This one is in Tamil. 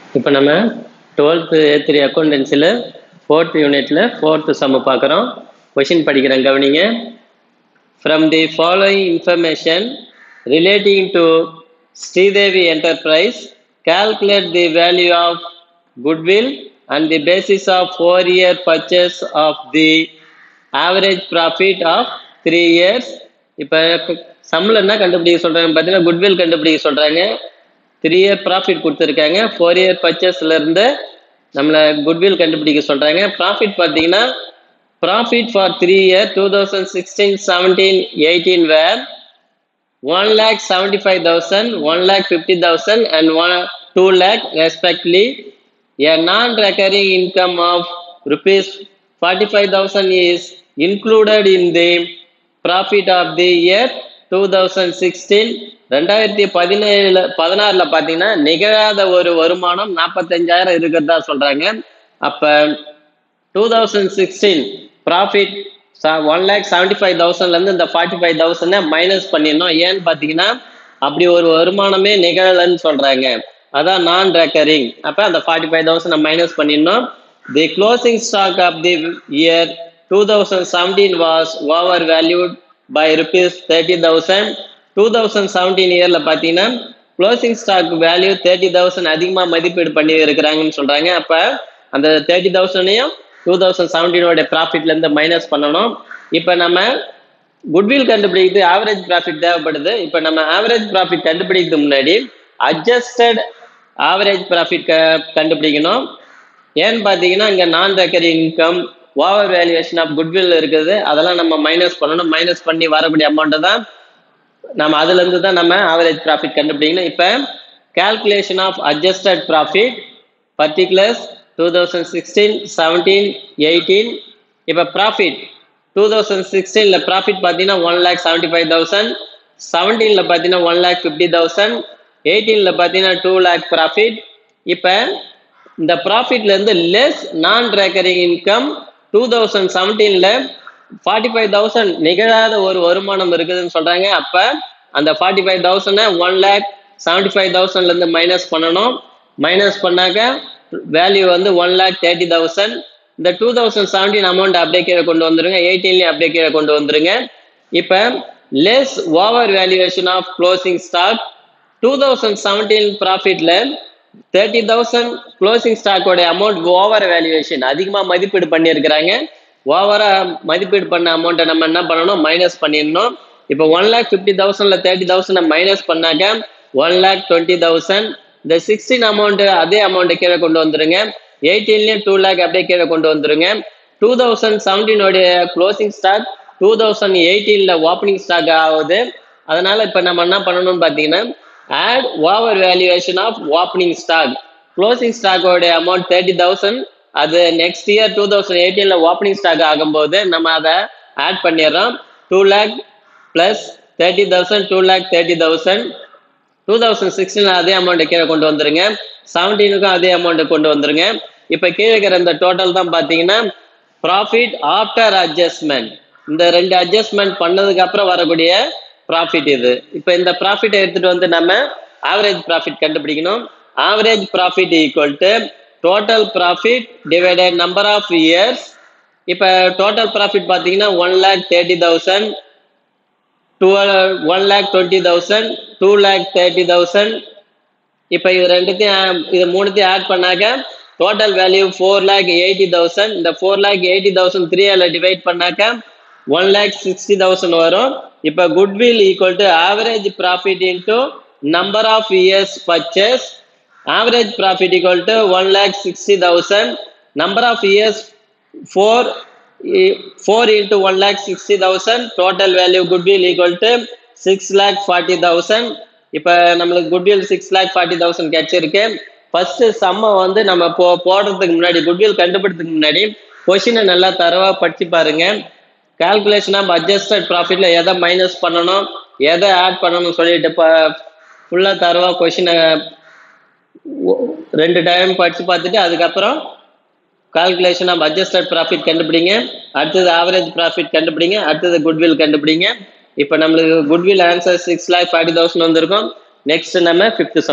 இப்போ நம்ம டுவெல்த்து ஏ த்ரீ அக்கௌண்டன்சியில் ஃபோர்த் யூனிட்டில் ஃபோர்த்து சம்மு பார்க்குறோம் கொஷின் படிக்கிறேன் கவனிங்க from the following information relating to Sridevi enterprise calculate the value of goodwill and the basis of four year purchase of the average profit of three years இப்போ சம்மில் என்ன கண்டுபிடிக்க சொல்கிறாங்க பார்த்தீங்கன்னா குட்வில் கண்டுபிடிக்க சொல்கிறாங்க த்ரீ இயர் ப்ராஃபிட் கொடுத்துருக்காங்க ஃபோர் இயர் பர்ச்சேஸ்ல இருந்து நம்மளை குட்வில் கண்டுபிடிக்க சொல்கிறாங்க ப்ராஃபிட் பார்த்தீங்கன்னா profit for three year two thousand sixteen seventeen eighteen where one lakh seventy five thousand, one lakh fifty thousand, and one two lakh respectively. A non-recurring income of rupees forty five thousand is included in the profit of the year two thousand sixteen ரெண்டாயிரத்தி பதினேழுல பதினாறுல பார்த்தீங்கன்னா நிகழாத ஒரு வருமானம் நாற்பத்தஞ்சாயிரம் இருக்கிறதா சொல்றாங்க அப்ப two thousand sixteen profit one lakh seventy five தௌசண்ட்லேருந்து இந்த ஃபார்ட்டி ஃபைவ் தௌசண்டை மைனஸ் பண்ணிடணும் ஏன்னு பார்த்தீங்கன்னா அப்படி ஒரு வருமானமே நிகழலைன்னு சொல்கிறாங்க அதான் நான் ரெக்கரிங் அப்போ அந்த ஃபார்ட்டி ஃபைவ் தௌசண்ட் மைனஸ் பண்ணிடணும் the closing stock of the year two thousand seventeen was over valued by rupees thirty thousand two thousand seventeen இயரில் பார்த்தீங்கன்னா closing stock value thirty thousand அதிகமாக மதிப்பீடு பண்ணி இருக்கிறாங்கன்னு சொல்கிறாங்க அப்போ அந்த தேர்ட்டி தௌசண்டையும் டூ தௌசண்ட் செவன்டீனோட ப்ராஃபிட்லேருந்து மைனஸ் பண்ணணும் இப்போ நம்ம குட்வில் கண்டுபிடிக்கிறது ஆவரேஜ் ப்ராஃபிட் தேவைப்படுது இப்போ நம்ம ஆவரேஜ் ப்ராஃபிட் கண்டுபிடிக்கிறதுக்கு முன்னாடி அட்ஜஸ்டட் ஆவரேஜ் ப்ராஃபிட் க கண்டுபிடிக்கணும் ஏன்னு பார்த்தீங்கன்னா இங்கே non recurring income over valuation of goodwill இருக்குது அதெல்லாம் நம்ம மைனஸ் பண்ணணும் மைனஸ் பண்ணி வரக்கூடிய அமௌண்ட்டை தான் நம்ம அதுலேருந்து தான் நம்ம ஆவரேஜ் ப்ராஃபிட் கண்டுபிடிக்கணும் இப்போ calculation of adjusted profit particulars two thousand sixteen seventeen eighteen இப்போ ப்ராஃபிட் டூ தௌசண்ட் சிக்ஸ்டீனில் ப்ராஃபிட் பார்த்தீங்கன்னா one lakh seventy five thousand செவன்டீனில் பார்த்தீங்கன்னா ஒன் லேக் ஃபிஃப்டி தௌசண்ட் எயிட்டீனில் பார்த்தீங்கன்னா டூ லேக் ப்ராஃபிட் இப்போ இந்த ப்ராஃபிட்லேருந்து less non recurring income two thousand செவன்டீனில் ஃபார்ட்டி ஃபைவ் தௌசண்ட் நிகழாத ஒரு வருமானம் இருக்குதுன்னு சொல்கிறாங்க அப்போ அந்த ஃபார்ட்டி ஃபைவ் தௌசண்டை ஒன் லேக் செவன்ட்டி ஃபைவ் தௌசண்ட்லேருந்து மைனஸ் பண்ணணும் மைனஸ் பண்ணாக்க வேல்யூ வந்து ஒன் லேக் தேர்ட்டி தௌசண்ட் இந்த டூ தௌசண்ட் செவன்டீன் அமௌண்ட் அப்படியே கீழே கொண்டு வந்துருங்க எயிட்டீன்லேயும் அப்படியே கீழே கொண்டு வந்துருங்க இப்போ less over valuation of closing stock two thousand seventeen ப்ராஃபிட்ல தேர்ட்டி தௌசண்ட் க்ளோசிங் ஸ்டாக்கோட அமௌண்ட் ஓவர் வேல்யூவேஷன் அதிகமாக மதிப்பீடு பண்ணியிருக்கிறாங்க ஓவராக மதிப்பீடு பண்ண அமௌண்ட்டை நம்ம என்ன பண்ணணும் மைனஸ் பண்ணிடணும் இப்போ ஒன் லேக் ஃபிஃப்டி தௌசண்ட்ல தேர்ட்டி தௌசண்ட் மைனஸ் பண்ணாக்க ஒன் லேக் டுவெண்ட்டி தௌசண்ட் இந்த சிக்ஸ்டீன் அமௌண்ட் அதே அமௌண்ட்டை கீழே கொண்டு வந்துருங்க எயிட்டீன்லேயும் டூ லேக் அப்படியே கீழே கொண்டு வந்துருங்க டூ தௌசண்ட் செவன்டீனோடைய க்ளோசிங் ஸ்டாக் டூ தௌசண்ட் எயிட்டீனில் ஓப்பனிங் ஸ்டாக் ஆகுது அதனால இப்போ நம்ம என்ன பண்ணணும்னு பார்த்தீங்கன்னா add over valuation of opening stock closing ஸ்டாக்கோட அமௌண்ட் தேர்ட்டி தௌசண்ட் அது நெக்ஸ்ட் இயர் டூ தௌசண்ட் எயிட்டீனில் ஓப்பனிங் ஸ்டாக் ஆகும்போது நம்ம அதை ஆட் பண்ணிடுறோம் two lakh plus thirty thousand two lakh thirty thousand two thousand sixteen அதே அமௌண்ட்டை கீழே கொண்டு வந்துருங்க செவன்டீனுக்கும் அதே அமௌண்ட்டை கொண்டு வந்துருங்க இப்போ கீழே இருக்கிற இந்த டோட்டல் தான் பார்த்தீங்கன்னா ப்ராஃபிட் ஆஃப்டர் அட்ஜஸ்ட்மெண்ட் இந்த ரெண்டு அட்ஜஸ்ட்மெண்ட் பண்ணதுக்கு அப்புறம் வரக்கூடிய ப்ராஃபிட் இது இப்போ இந்த ப்ராஃபிட்டை எடுத்துட்டு வந்து நம்ம ஆவரேஜ் ப்ராஃபிட் கண்டுபிடிக்கணும் average profit equal to total profit divided number of years இப்போ டோட்டல் ப்ராஃபிட் பார்த்தீங்கன்னா one lakh thirty thousand twelve one lakh twenty thousand two lakh thirty thousand இப்போ இது ரெண்டுத்தையும் இது மூணுத்தையும் ஆட் பண்ணாக்க total value four lakh eighty thousand இந்த four lakh eighty thousand three அதில் டிவைட் பண்ணாக்க ஒன் லேக் சிக்ஸ்டி தௌசண்ட் வரும் இப்போ goodwill equal to average profit into number of years purchase average profit equal to one lakh sixty thousand number of years four four into one lakh sixty thousand total value goodwill equal to six lakh forty thousand இப்போ நம்மளுக்கு goodwill six lakh forty thousand கிடைச்சிருக்கு ஃபர்ஸ்ட் சம்மை வந்து நம்ம போ போடுறதுக்கு முன்னாடி குட்வில் கண்டுபிடிக்கிறதுக்கு முன்னாடி கொஷினை நல்லா தரவாக படிச்சு பாருங்க கால்குலேஷன் ஆஃப் அட்ஜஸ்டட் ப்ராஃபிட்ல எதை மைனஸ் பண்ணணும் எதை ஆட் பண்ணணும் சொல்லிட்டு இப்போ ஃபுல்லாக தரவாக கொஷினை ரெண்டு டைம் படிச்சு பார்த்துட்டு அதுக்கப்புறம் கால்குலேஷன் ஆஃப் அட்ஜஸ்டட் ப்ராஃபிட் கண்டுபிடிங்க அடுத்தது ஆவரேஜ் ப்ராஃபிட் கண்டுபிடிங்க அடுத்தது குட்வில் கண்டுபிடிங்க இப்போ நம்மளுக்கு goodwill answer six lakh forty thousand வந்திருக்கும் நெக்ஸ்ட் நம்ம ஃபிஃப்த்